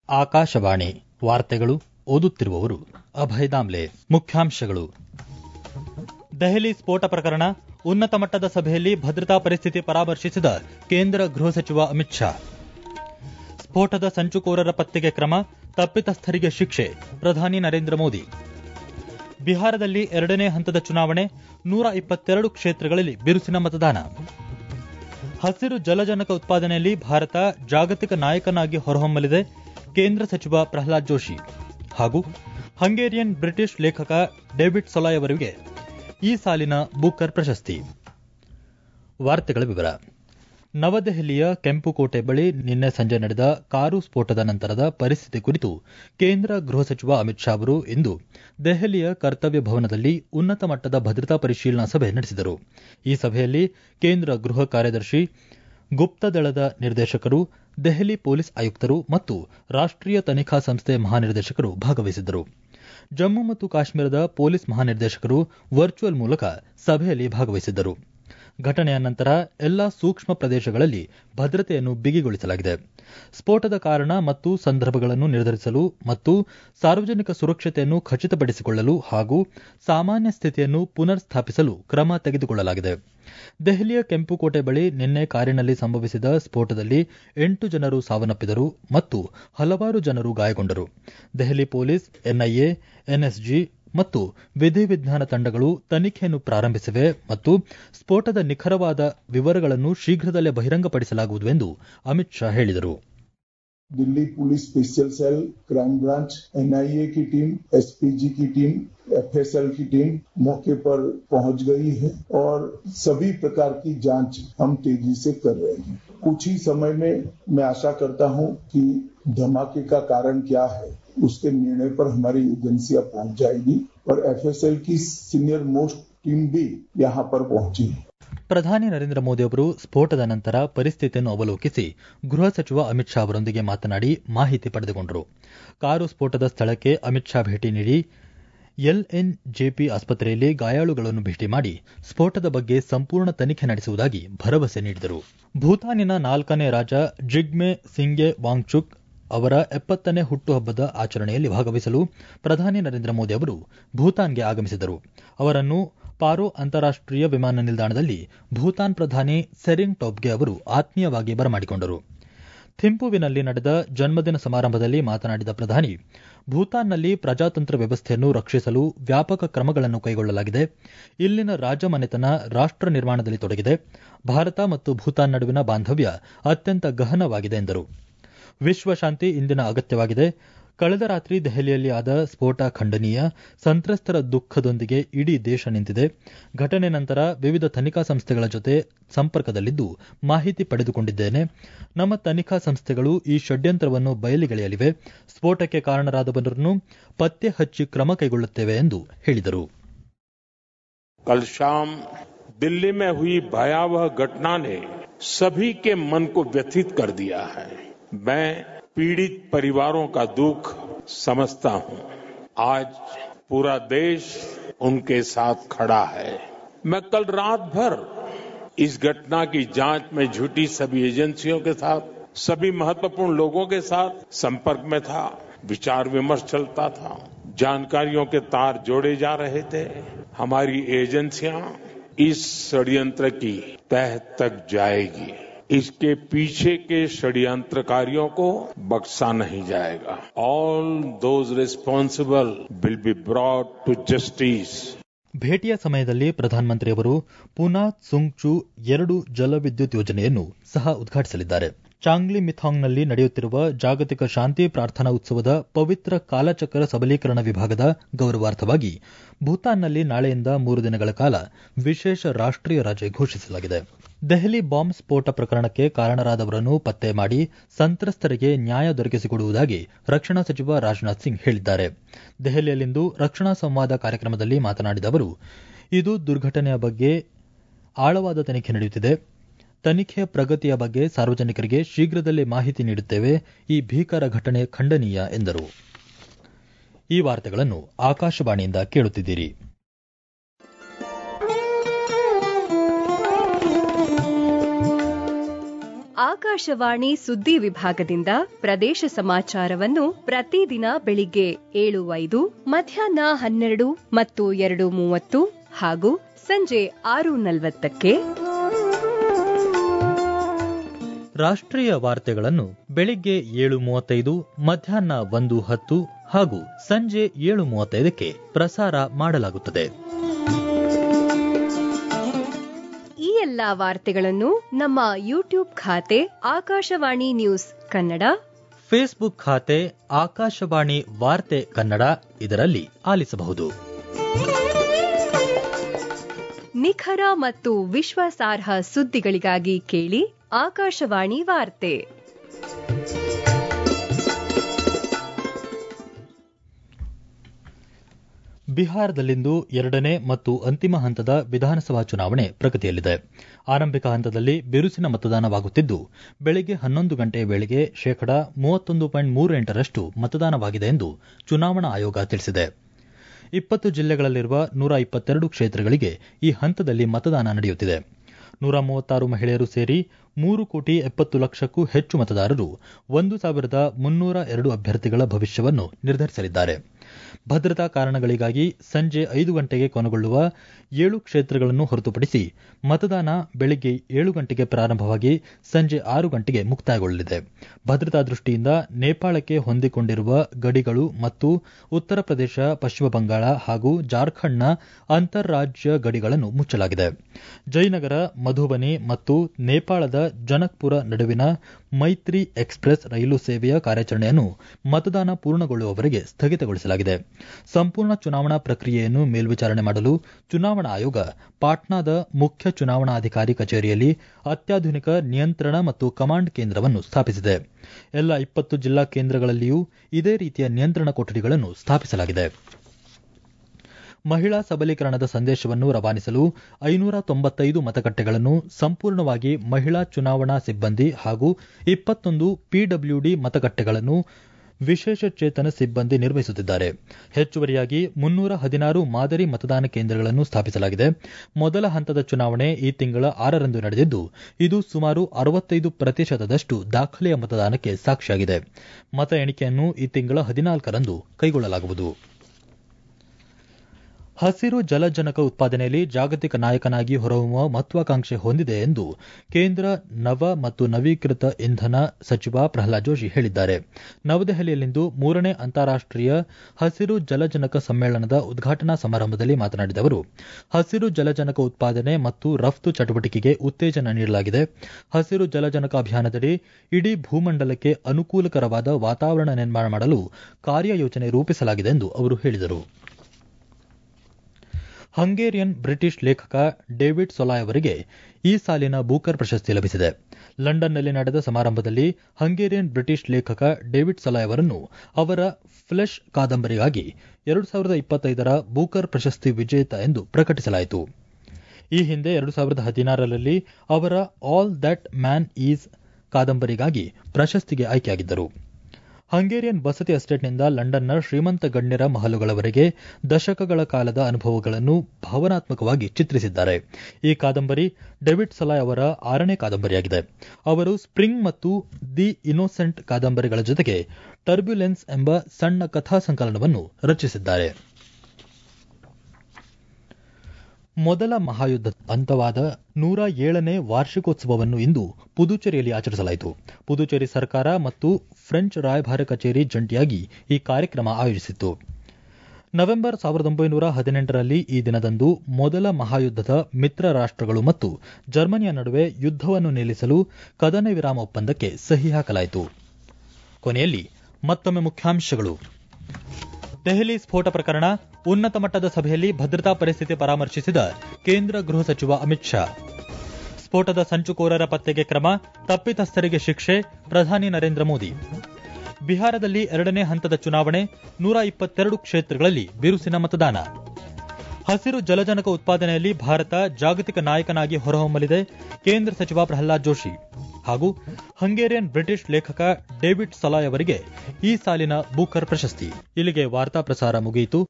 ಆಕಾಶವಾಣಿ ವಾರ್ತೆಗಳು ಓದುತ್ತಿರುವವರು ಅಭಯ ದಾಮ್ಲೆ ಮುಖ್ಯಾಂಶಗಳು ದೆಹಲಿ ಸ್ಫೋಟ ಪ್ರಕರಣ ಉನ್ನತ ಮಟ್ಟದ ಸಭೆಯಲ್ಲಿ ಭದ್ರತಾ ಪರಿಸ್ಥಿತಿ ಪರಾಮರ್ಶಿಸಿದ ಕೇಂದ್ರ ಗೃಹ ಸಚಿವ ಅಮಿತ್ ಶಾ ಸ್ಫೋಟದ ಸಂಚುಕೋರರ ಪತ್ತೆಗೆ ಕ್ರಮ ತಪ್ಪಿತಸ್ಥರಿಗೆ ಶಿಕ್ಷೆ ಪ್ರಧಾನಿ ನರೇಂದ್ರ ಮೋದಿ ಬಿಹಾರದಲ್ಲಿ ಎರಡನೇ ಹಂತದ ಚುನಾವಣೆ ನೂರ ಇಪ್ಪತ್ತೆರಡು ಕ್ಷೇತ್ರಗಳಲ್ಲಿ ಬಿರುಸಿನ ಮತದಾನ ಹಸಿರು ಜಲಜನಕ ಉತ್ಪಾದನೆಯಲ್ಲಿ ಭಾರತ ಜಾಗತಿಕ ನಾಯಕನಾಗಿ ಹೊರಹೊಮ್ಮಲಿದೆ ಕೇಂದ್ರ ಸಚಿವ ಪ್ರಹ್ಲಾದ್ ಜೋಶಿ ಹಾಗೂ ಹಂಗೇರಿಯನ್ ಬ್ರಿಟಿಷ್ ಲೇಖಕ ಡೇವಿಡ್ ಸೊಲಾಯ್ ಅವರಿಗೆ ಈ ಸಾಲಿನ ಬೂಕರ್ ಪ್ರಶಸ್ತಿ ವಾರ್ತೆಗಳ ವಿವರ ನವದೆಹಲಿಯ ಕೆಂಪುಕೋಟೆ ಬಳಿ ನಿನ್ನೆ ಸಂಜೆ ನಡೆದ ಕಾರು ಸ್ಫೋಟದ ನಂತರದ ಪರಿಸ್ಥಿತಿ ಕುರಿತು ಕೇಂದ್ರ ಗೃಹ ಸಚಿವ ಅಮಿತ್ ಶಾ ಅವರು ಇಂದು ದೆಹಲಿಯ ಕರ್ತವ್ಯ ಭವನದಲ್ಲಿ ಉನ್ನತ ಮಟ್ಟದ ಭದ್ರತಾ ಪರಿಶೀಲನಾ ಸಭೆ ನಡೆಸಿದರು ಈ ಸಭೆಯಲ್ಲಿ ಕೇಂದ್ರ ಗೃಹ ಕಾರ್ಯದರ್ಶಿ ಗುಪ್ತದಳದ ನಿರ್ದೇಶಕರು ದೆಹಲಿ ಪೊಲೀಸ್ ಆಯುಕ್ತರು ಮತ್ತು ರಾಷ್ಟೀಯ ತನಿಖಾ ಸಂಸ್ಥೆ ಮಹಾನಿರ್ದೇಶಕರು ಭಾಗವಹಿಸಿದ್ದರು ಜಮ್ಮು ಮತ್ತು ಕಾಶ್ಮೀರದ ಪೊಲೀಸ್ ಮಹಾನಿರ್ದೇಶಕರು ವರ್ಚುವಲ್ ಮೂಲಕ ಸಭೆಯಲ್ಲಿ ಭಾಗವಹಿಸಿದ್ದರು ಘಟನೆಯ ನಂತರ ಎಲ್ಲಾ ಸೂಕ್ಷ್ಮ ಪ್ರದೇಶಗಳಲ್ಲಿ ಭದ್ರತೆಯನ್ನು ಬಿಗಿಗೊಳಿಸಲಾಗಿದೆ ಸ್ಫೋಟದ ಕಾರಣ ಮತ್ತು ಸಂದರ್ಭಗಳನ್ನು ನಿರ್ಧರಿಸಲು ಮತ್ತು ಸಾರ್ವಜನಿಕ ಸುರಕ್ಷತೆಯನ್ನು ಖಚಿತಪಡಿಸಿಕೊಳ್ಳಲು ಹಾಗೂ ಸಾಮಾನ್ಯ ಸ್ಥಿತಿಯನ್ನು ಪುನರ್ ಸ್ಥಾಪಿಸಲು ಕ್ರಮ ತೆಗೆದುಕೊಳ್ಳಲಾಗಿದೆ ದೆಹಲಿಯ ಕೆಂಪುಕೋಟೆ ಬಳಿ ನಿನ್ನೆ ಕಾರಿನಲ್ಲಿ ಸಂಭವಿಸಿದ ಸ್ಫೋಟದಲ್ಲಿ ಎಂಟು ಜನರು ಸಾವನ್ನಪ್ಪಿದರು ಮತ್ತು ಹಲವಾರು ಜನರು ಗಾಯಗೊಂಡರು ದೆಹಲಿ ಪೊಲೀಸ್ ಎನ್ಐಎ ಎನ್ಎಸ್ಜಿ ಮತ್ತು ವಿಧಿವಿಜ್ಞಾನ ತಂಡಗಳು ತನಿಖೆಯನ್ನು ಪ್ರಾರಂಭಿಸಿವೆ ಮತ್ತು ಸ್ಫೋಟದ ನಿಖರವಾದ ವಿವರಗಳನ್ನು ಶೀಘ್ರದಲ್ಲೇ ಬಹಿರಂಗಪಡಿಸಲಾಗುವುದು ಎಂದು ಅಮಿತ್ ಶಾ ಹೇಳಿದರು Delhi police special cell crime branch NIA की टीम एसपीजी की टीम एफएसएल की टीम मौके पर पहुंच गई है और सभी प्रकार की जांच हम तेजी से कर रहे हैं कुछ ही समय में मैं आशा करता हूं कि धमाके का कारण क्या है उसके निर्णय पर हमारी एजेंसियां पहुंच जाएगी और एफएसएल की सीनियर मोस्ट टीम भी यहां पर पहुंची है ಪ್ರಧಾನಿ ನರೇಂದ್ರ ಮೋದಿ ಅವರು ಸ್ಫೋಟದ ನಂತರ ಪರಿಸ್ಥಿತಿಯನ್ನು ಅವಲೋಕಿಸಿ ಗೃಹ ಸಚಿವ ಅಮಿತ್ ಶಾ ಅವರೊಂದಿಗೆ ಮಾತನಾಡಿ ಮಾಹಿತಿ ಪಡೆದುಕೊಂಡರು ಕಾರು ಸ್ಫೋಟದ ಸ್ಥಳಕ್ಕೆ ಅಮಿತ್ ಶಾ ಭೇಟಿ ನೀಡಿ ಎಲ್ಎನ್ಜೆಪಿ ಆಸ್ಪತ್ರೆಯಲ್ಲಿ ಗಾಯಾಳುಗಳನ್ನು ಭೇಟಿ ಮಾಡಿ ಸ್ಫೋಟದ ಬಗ್ಗೆ ಸಂಪೂರ್ಣ ತನಿಖೆ ನಡೆಸುವುದಾಗಿ ಭರವಸೆ ನೀಡಿದರು ಭೂತಾನಿನ ನಾಲ್ಕನೇ ರಾಜ ಜಿಗ್ಮೆ ಸಿಂಗೆ ವಾಂಗ್ಚುಕ್ ಅವರ ಎಪ್ಪತ್ತನೇ ಹುಟ್ಟುಹಬ್ಬದ ಆಚರಣೆಯಲ್ಲಿ ಭಾಗವಹಿಸಲು ಪ್ರಧಾನಿ ನರೇಂದ್ರ ಮೋದಿ ಅವರು ಭೂತಾನ್ಗೆ ಆಗಮಿಸಿದರು ಅವರನ್ನು ಪಾರೋ ಅಂತಾರಾಷ್ಟೀಯ ವಿಮಾನ ನಿಲ್ದಾಣದಲ್ಲಿ ಭೂತಾನ್ ಪ್ರಧಾನಿ ಸೆರಿಂಗ್ ಟೋಬ್ಗೆ ಅವರು ಆತ್ಮೀಯವಾಗಿ ಬರಮಾಡಿಕೊಂಡರು ಥಿಂಪುವಿನಲ್ಲಿ ನಡೆದ ಜನ್ಮದಿನ ಸಮಾರಂಭದಲ್ಲಿ ಮಾತನಾಡಿದ ಪ್ರಧಾನಿ ಭೂತಾನ್ನಲ್ಲಿ ಪ್ರಜಾತಂತ್ರ ವ್ಯವಸ್ಥೆಯನ್ನು ರಕ್ಷಿಸಲು ವ್ಯಾಪಕ ಕ್ರಮಗಳನ್ನು ಕೈಗೊಳ್ಳಲಾಗಿದೆ ಇಲ್ಲಿನ ರಾಜಮನೆತನ ರಾಷ್ಟ ನಿರ್ಮಾಣದಲ್ಲಿ ತೊಡಗಿದೆ ಭಾರತ ಮತ್ತು ಭೂತಾನ್ ನಡುವಿನ ಬಾಂಧವ್ಯ ಅತ್ಯಂತ ಗಹನವಾಗಿದೆ ಎಂದರು ವಿಶ್ವಶಾಂತಿ ಇಂದಿನ ಅಗತ್ಯವಾಗಿದೆ ಕಳೆದ ರಾತ್ರಿ ದೆಹಲಿಯಲ್ಲಿ ಆದ ಸ್ಫೋಟ ಖಂಡನೀಯ ಸಂತ್ರಸ್ತರ ದುಃಖದೊಂದಿಗೆ ಇಡೀ ದೇಶ ನಿಂತಿದೆ ಘಟನೆ ನಂತರ ವಿವಿಧ ತನಿಖಾ ಸಂಸ್ಥೆಗಳ ಜೊತೆ ಸಂಪರ್ಕದಲ್ಲಿದ್ದು ಮಾಹಿತಿ ಪಡೆದುಕೊಂಡಿದ್ದೇನೆ ನಮ್ಮ ತನಿಖಾ ಸಂಸ್ಥೆಗಳು ಈ ಷಡ್ಯಂತ್ರವನ್ನು ಬಯಲಿಗೆಳೆಯಲಿವೆ ಸ್ಫೋಟಕ್ಕೆ ಕಾರಣರಾದವರನ್ನು ಪತ್ತೆ ಹಚ್ಚಿ ಕ್ರಮ ಕೈಗೊಳ್ಳುತ್ತೇವೆ ಎಂದು ಹೇಳಿದರು कल शाम दिल्ली में हुई भयावह घटना ने सभी के मन को व्यथित कर दिया है मैं पीड़ित परिवारों का दुख समझता हूं आज पूरा देश उनके साथ खड़ा है मैं कल रात भर इस घटना की जांच में जुटी सभी एजेंसियों के साथ सभी महत्वपूर्ण लोगों के साथ संपर्क में था विचार विमर्श चलता था जानकारियों के तार जोड़े जा रहे थे हमारी एजेंसियां इस षड्यंत्र की तह तक जाएगी इसके पीछे के षड्यंत्रकारियों को बख्शा नहीं जाएगा all those responsible will be brought to justice ಭೇಟಿಯ ಸಮಯದಲ್ಲಿ ಪ್ರಧಾನಮಂತ್ರಿಯವರು ಪುನಾ ಸುಂಗ್ಚು ಎರಡು ಜಲವಿದ್ಯುತ್ ಯೋಜನೆಯನ್ನು ಸಹ ಉದ್ಘಾಟಿಸಲಿದ್ದಾರೆ ಚಾಂಗ್ಲಿ ಮಿಥಾಂಗ್ನಲ್ಲಿ ನಡೆಯುತ್ತಿರುವ ಜಾಗತಿಕ ಶಾಂತಿ ಪ್ರಾರ್ಥನಾ ಉತ್ಸವದ ಪವಿತ್ರ ಕಾಲಚಕ್ರ ಸಬಲೀಕರಣ ವಿಭಾಗದ ಗೌರವಾರ್ಥವಾಗಿ ಭೂತಾನ್ನಲ್ಲಿ ನಾಳೆಯಿಂದ ಮೂರು ದಿನಗಳ ಕಾಲ ವಿಶೇಷ ರಾಷ್ಟೀಯ ರಜೆ ಘೋಷಿಸಲಾಗಿದೆ ದೆಹಲಿ ಬಾಂಬ್ ಸ್ಫೋಟ ಪ್ರಕರಣಕ್ಕೆ ಕಾರಣರಾದವರನ್ನು ಪತ್ತೆ ಮಾಡಿ ಸಂತ್ರಸ್ತರಿಗೆ ನ್ಯಾಯ ದೊರಕಿಸಿಕೊಡುವುದಾಗಿ ರಕ್ಷಣಾ ಸಚಿವ ರಾಜನಾಥ್ ಸಿಂಗ್ ಹೇಳಿದ್ದಾರೆ ದೆಹಲಿಯಲ್ಲಿಂದು ರಕ್ಷಣಾ ಸಂವಾದ ಕಾರ್ಯಕ್ರಮದಲ್ಲಿ ಮಾತನಾಡಿದ ಅವರು ಇದು ದುರ್ಘಟನೆಯ ಬಗ್ಗೆ ಆಳವಾದ ತನಿಖೆ ನಡೆಯುತ್ತಿದೆ ತನಿಖೆಯ ಪ್ರಗತಿಯ ಬಗ್ಗೆ ಸಾರ್ವಜನಿಕರಿಗೆ ಶೀಘ್ರದಲ್ಲೇ ಮಾಹಿತಿ ನೀಡುತ್ತೇವೆ ಈ ಭೀಕರ ಘಟನೆ ಖಂಡನೀಯ ಎಂದರು ಈ ವಾರ್ತೆಗಳನ್ನು ಆಕಾಶವಾಣಿಯಿಂದ ಕೇಳುತ್ತಿದ್ದೀರಿ ಆಕಾಶವಾಣಿ ಸುದ್ದಿ ವಿಭಾಗದಿಂದ ಪ್ರದೇಶ ಸಮಾಚಾರವನ್ನು ಪ್ರತಿದಿನ ಬೆಳಿಗ್ಗೆ ಏಳು ಐದು ಮಧ್ಯಾಹ್ನ ಹನ್ನೆರಡು ಮತ್ತು ಎರಡು ಮೂವತ್ತು ಹಾಗೂ ಸಂಜೆ ಆರು ನಲವತ್ತಕ್ಕೆ ರಾಷ್ಟ್ರೀಯ ವಾರ್ತೆಗಳನ್ನು ಬೆಳಿಗ್ಗೆ ಏಳು ಮೂವತ್ತೈದು ಮಧ್ಯಾಹ್ನ ಒಂದು ಹತ್ತು ಹಾಗೂ ಸಂಜೆ ಏಳು ಮೂವತ್ತೈದಕ್ಕೆ ಪ್ರಸಾರ ಮಾಡಲಾಗುತ್ತದೆ ಈ ಎಲ್ಲಾ ವಾರ್ತೆಗಳನ್ನು ನಮ್ಮ ಯೂಟ್ಯೂಬ್ ಖಾತೆ ಆಕಾಶವಾಣಿ ನ್ಯೂಸ್ ಕನ್ನಡ ಫೇಸ್ಬುಕ್ ಖಾತೆ ಆಕಾಶವಾಣಿ ವಾರ್ತೆ ಕನ್ನಡ ಇದರಲ್ಲಿ ಆಲಿಸಬಹುದು ನಿಖರ ಮತ್ತು ವಿಶ್ವಾಸಾರ್ಹ ಸುದ್ದಿಗಳಿಗಾಗಿ ಕೇಳಿ ಆಕಾಶವಾಣಿ ವಾರ್ತೆ ಬಿಹಾರದಲ್ಲಿಂದು ಎರಡನೇ ಮತ್ತು ಅಂತಿಮ ಹಂತದ ವಿಧಾನಸಭಾ ಚುನಾವಣೆ ಪ್ರಗತಿಯಲ್ಲಿದೆ ಆರಂಭಿಕ ಹಂತದಲ್ಲಿ ಬಿರುಸಿನ ಮತದಾನವಾಗುತ್ತಿದ್ದು ಬೆಳಗ್ಗೆ ಹನ್ನೊಂದು ಗಂಟೆ ವೇಳೆಗೆ ಶೇಕಡಾ ಮೂವತ್ತೊಂದು ಪಾಯಿಂಟ್ ಮೂರು ಎಂಟರಷ್ಟು ಮತದಾನವಾಗಿದೆ ಎಂದು ಚುನಾವಣಾ ಆಯೋಗ ತಿಳಿಸಿದೆ ಇಪ್ಪತ್ತು ಜಿಲ್ಲೆಗಳಲ್ಲಿರುವ ನೂರ ಇಪ್ಪತ್ತೆರಡು ಕ್ಷೇತ್ರಗಳಿಗೆ ಈ ಹಂತದಲ್ಲಿ ಮತದಾನ ನಡೆಯುತ್ತಿದೆ ನೂರ ಮೂವತ್ತಾರು ಮಹಿಳೆಯರು ಸೇರಿ ಮೂರು ಕೋಟಿ ಎಪ್ಪತ್ತು ಲಕ್ಷಕ್ಕೂ ಹೆಚ್ಚು ಮತದಾರರು ಒಂದು ಸಾವಿರದ ಮುನ್ನೂರ ಎರಡು ಅಭ್ಯರ್ಥಿಗಳ ಭವಿಷ್ಯವನ್ನು ನಿರ್ಧರಿಸಲಿದ್ದಾರೆ ಭದ್ರತಾ ಕಾರಣಗಳಿಗಾಗಿ ಸಂಜೆ ಐದು ಗಂಟೆಗೆ ಕೊನೆಗೊಳ್ಳುವ ಏಳು ಕ್ಷೇತ್ರಗಳನ್ನು ಹೊರತುಪಡಿಸಿ ಮತದಾನ ಬೆಳಗ್ಗೆ ಏಳು ಗಂಟೆಗೆ ಪ್ರಾರಂಭವಾಗಿ ಸಂಜೆ ಆರು ಗಂಟೆಗೆ ಮುಕ್ತಾಯಗೊಳ್ಳಲಿದೆ ಭದ್ರತಾ ದೃಷ್ಟಿಯಿಂದ ನೇಪಾಳಕ್ಕೆ ಹೊಂದಿಕೊಂಡಿರುವ ಗಡಿಗಳು ಮತ್ತು ಉತ್ತರ ಪ್ರದೇಶ ಪಶ್ಚಿಮ ಬಂಗಾಳ ಹಾಗೂ ಜಾರ್ಖಂಡ್ನ ಅಂತಾರಾಜ್ಯ ಗಡಿಗಳನ್ನು ಮುಚ್ಚಲಾಗಿದೆ ಜಯನಗರ ಮಧುಬನಿ ಮತ್ತು ನೇಪಾಳದ ಜನಕ್ಪುರ ನಡುವಿನ ಮೈತ್ರಿ ಎಕ್ಸ್ಪ್ರೆಸ್ ರೈಲು ಸೇವೆಯ ಕಾರ್ಯಾಚರಣೆಯನ್ನು ಮತದಾನ ಪೂರ್ಣಗೊಳ್ಳುವವರೆಗೆ ಸ್ಥಗಿತಗೊಳಿಸಲಾಗಿದೆ ಸಂಪೂರ್ಣ ಚುನಾವಣಾ ಪ್ರಕ್ರಿಯೆಯನ್ನು ಮೇಲ್ವಿಚಾರಣೆ ಮಾಡಲು ಚುನಾವಣಾ ಆಯೋಗ ಪಾಟ್ನಾದ ಮುಖ್ಯ ಚುನಾವಣಾಧಿಕಾರಿ ಕಚೇರಿಯಲ್ಲಿ ಅತ್ಯಾಧುನಿಕ ನಿಯಂತ್ರಣ ಮತ್ತು ಕಮಾಂಡ್ ಕೇಂದ್ರವನ್ನು ಸ್ಥಾಪಿಸಿದೆ ಎಲ್ಲ ಇಪ್ಪತ್ತು ಜಿಲ್ಲಾ ಕೇಂದ್ರಗಳಲ್ಲಿಯೂ ಇದೇ ರೀತಿಯ ನಿಯಂತ್ರಣ ಕೊಠಡಿಗಳನ್ನು ಸ್ಥಾಪಿಸಲಾಗಿದೆ ಮಹಿಳಾ ಸಬಲೀಕರಣದ ಸಂದೇಶವನ್ನು ರವಾನಿಸಲು ಐನೂರ ತೊಂಬತ್ತೈದು ಮತಗಟ್ಟೆಗಳನ್ನು ಸಂಪೂರ್ಣವಾಗಿ ಮಹಿಳಾ ಚುನಾವಣಾ ಸಿಬ್ಬಂದಿ ಹಾಗೂ ಇಪ್ಪತ್ತೊಂದು ಪಿಡಬ್ಲ್ಯೂಡಿ ಮತಗಟ್ಟೆಗಳನ್ನು ವಿಶೇಷ ಚೇತನ ಸಿಬ್ಬಂದಿ ನಿರ್ವಹಿಸುತ್ತಿದ್ದಾರೆ ಹೆಚ್ಚುವರಿಯಾಗಿ ಮುನ್ನೂರ ಹದಿನಾರು ಮಾದರಿ ಮತದಾನ ಕೇಂದ್ರಗಳನ್ನು ಸ್ಥಾಪಿಸಲಾಗಿದೆ ಮೊದಲ ಹಂತದ ಚುನಾವಣೆ ಈ ತಿಂಗಳ ಆರರಂದು ನಡೆದಿದ್ದು ಇದು ಸುಮಾರು ಅರವತ್ತೈದು ಪ್ರತಿಶತದಷ್ಟು ದಾಖಲೆಯ ಮತದಾನಕ್ಕೆ ಸಾಕ್ಷಿಯಾಗಿದೆ ಮತ ಎಣಿಕೆಯನ್ನು ಈ ತಿಂಗಳ ಹದಿನಾಲ್ಕರಂದು ಕೈಗೊಳ್ಳಲಾಗುವುದು ಹಸಿರು ಜಲಜನಕ ಉತ್ಪಾದನೆಯಲ್ಲಿ ಜಾಗತಿಕ ನಾಯಕನಾಗಿ ಹೊರಹೊಮ್ಮುವ ಮಹತ್ವಾಕಾಂಕ್ಷೆ ಹೊಂದಿದೆ ಎಂದು ಕೇಂದ್ರ ನವ ಮತ್ತು ನವೀಕೃತ ಇಂಧನ ಸಚಿವ ಪ್ರಹ್ಲಾದ್ ಜೋಶಿ ಹೇಳಿದ್ದಾರೆ ನವದೆಹಲಿಯಲ್ಲಿಂದು ಮೂರನೇ ಅಂತಾರಾಷ್ಟೀಯ ಹಸಿರು ಜಲಜನಕ ಸಮ್ಮೇಳನದ ಉದ್ಘಾಟನಾ ಸಮಾರಂಭದಲ್ಲಿ ಮಾತನಾಡಿದ ಅವರು ಹಸಿರು ಜಲಜನಕ ಉತ್ಪಾದನೆ ಮತ್ತು ರಫ್ತು ಚಟುವಟಿಕೆಗೆ ಉತ್ತೇಜನ ನೀಡಲಾಗಿದೆ ಹಸಿರು ಜಲಜನಕ ಅಭಿಯಾನದಡಿ ಇಡೀ ಭೂಮಂಡಲಕ್ಕೆ ಅನುಕೂಲಕರವಾದ ವಾತಾವರಣ ನಿರ್ಮಾಣ ಮಾಡಲು ಕಾರ್ಯಯೋಜನೆ ರೂಪಿಸಲಾಗಿದೆ ಎಂದು ಅವರು ಹೇಳಿದರು ಹಂಗೇರಿಯನ್ ಬ್ರಿಟಿಷ್ ಲೇಖಕ ಡೇವಿಡ್ ಸೊಲಾಯ್ ಅವರಿಗೆ ಈ ಸಾಲಿನ ಬೂಕರ್ ಪ್ರಶಸ್ತಿ ಲಭಿಸಿದೆ ಲಂಡನ್ನಲ್ಲಿ ನಡೆದ ಸಮಾರಂಭದಲ್ಲಿ ಹಂಗೇರಿಯನ್ ಬ್ರಿಟಿಷ್ ಲೇಖಕ ಡೇವಿಡ್ ಸೊಲಾಯ್ ಅವರನ್ನು ಅವರ ಫ್ಲೆಶ್ ಕಾದಂಬರಿಗಾಗಿ ಎರಡು ಸಾವಿರದ ಇಪ್ಪತ್ತೈದರ ಬೂಕರ್ ಪ್ರಶಸ್ತಿ ವಿಜೇತ ಎಂದು ಪ್ರಕಟಿಸಲಾಯಿತು ಈ ಹಿಂದೆ ಎರಡು ಸಾವಿರದ ಹದಿನಾರರಲ್ಲಿ ಅವರ ಆಲ್ ದಟ್ ಮ್ಯಾನ್ ಈಸ್ ಕಾದಂಬರಿಗಾಗಿ ಪ್ರಶಸ್ತಿಗೆ ಆಯ್ಕೆಯಾಗಿದ್ದರು ಹಂಗೇರಿಯನ್ ವಸತಿ ಎಸ್ಟೇಟ್ನಿಂದ ಲಂಡನ್ನ ಶ್ರೀಮಂತ ಗಣ್ಯರ ಮಹಲುಗಳವರೆಗೆ ದಶಕಗಳ ಕಾಲದ ಅನುಭವಗಳನ್ನು ಭಾವನಾತ್ಮಕವಾಗಿ ಚಿತ್ರಿಸಿದ್ದಾರೆ ಈ ಕಾದಂಬರಿ ಡೆವಿಡ್ ಸಲಾಯ್ ಅವರ ಆರನೇ ಕಾದಂಬರಿಯಾಗಿದೆ ಅವರು ಸ್ಪ್ರಿಂಗ್ ಮತ್ತು ದಿ ಇನ್ನೋಸೆಂಟ್ ಕಾದಂಬರಿಗಳ ಜೊತೆಗೆ ಟರ್ಬ್ಯುಲೆನ್ಸ್ ಎಂಬ ಸಣ್ಣ ಕಥಾ ಸಂಕಲನವನ್ನು ರಚಿಸಿದ್ದಾರೆ ಮೊದಲ ಮಹಾಯುದ್ಧ ಅಂತವಾದ ನೂರ ಏಳನೇ ವಾರ್ಷಿಕೋತ್ಸವವನ್ನು ಇಂದು ಪುದುಚೇರಿಯಲ್ಲಿ ಆಚರಿಸಲಾಯಿತು ಪುದುಚೇರಿ ಸರ್ಕಾರ ಮತ್ತು ಫ್ರೆಂಚ್ ರಾಯಭಾರ ಕಚೇರಿ ಜಂಟಿಯಾಗಿ ಈ ಕಾರ್ಯಕ್ರಮ ಆಯೋಜಿಸಿತ್ತು ನವೆಂಬರ್ ಸಾವಿರದ ಒಂಬೈನೂರ ಹದಿನೆಂಟರಲ್ಲಿ ಈ ದಿನದಂದು ಮೊದಲ ಮಹಾಯುದ್ಧದ ಮಿತ್ರ ರಾಷ್ಟ್ರಗಳು ಮತ್ತು ಜರ್ಮನಿಯ ನಡುವೆ ಯುದ್ಧವನ್ನು ನಿಲ್ಲಿಸಲು ಕದನ ವಿರಾಮ ಒಪ್ಪಂದಕ್ಕೆ ಸಹಿ ಹಾಕಲಾಯಿತು ಕೊನೆಯಲ್ಲಿ ಮತ್ತೊಮ್ಮೆ ಮುಖ್ಯಾಂಶಗಳು ದೆಹಲಿ ಸ್ಫೋಟ ಪ್ರಕರಣ ಉನ್ನತ ಮಟ್ಟದ ಸಭೆಯಲ್ಲಿ ಭದ್ರತಾ ಪರಿಸ್ಥಿತಿ ಪರಾಮರ್ಶಿಸಿದ ಕೇಂದ್ರ ಗೃಹ ಸಚಿವ ಅಮಿತ್ ಶಾ ಸ್ಫೋಟದ ಸಂಚುಕೋರರ ಪತ್ತೆಗೆ ಕ್ರಮ ತಪ್ಪಿತಸ್ಥರಿಗೆ ಶಿಕ್ಷೆ ಪ್ರಧಾನಿ ನರೇಂದ್ರ ಮೋದಿ ಬಿಹಾರದಲ್ಲಿ ಎರಡನೇ ಹಂತದ ಚುನಾವಣೆ ನೂರ ಇಪ್ಪತ್ತೆರಡು ಕ್ಷೇತ್ರಗಳಲ್ಲಿ ಬಿರುಸಿನ ಮತದಾನ ಹಸಿರು ಜಲಜನಕ ಉತ್ಪಾದನೆಯಲ್ಲಿ ಭಾರತ ಜಾಗತಿಕ ನಾಯಕನಾಗಿ ಹೊರಹೊಮ್ಮಲಿದೆ ಕೇಂದ್ರ ಸಚಿವ ಪ್ರಹ್ಲಾದ್ ಜೋಶಿ ಹಾಗೂ ಹಂಗೇರಿಯನ್ ಬ್ರಿಟಿಷ್ ಲೇಖಕ ಡೇವಿಡ್ ಸಲಾಯ್ ಅವರಿಗೆ ಈ ಸಾಲಿನ ಬೂಕರ್ ಪ್ರಶಸ್ತಿ ಇಲ್ಲಿಗೆ ವಾರ್ತಾ ಪ್ರಸಾರ ಮುಗಿಯಿತು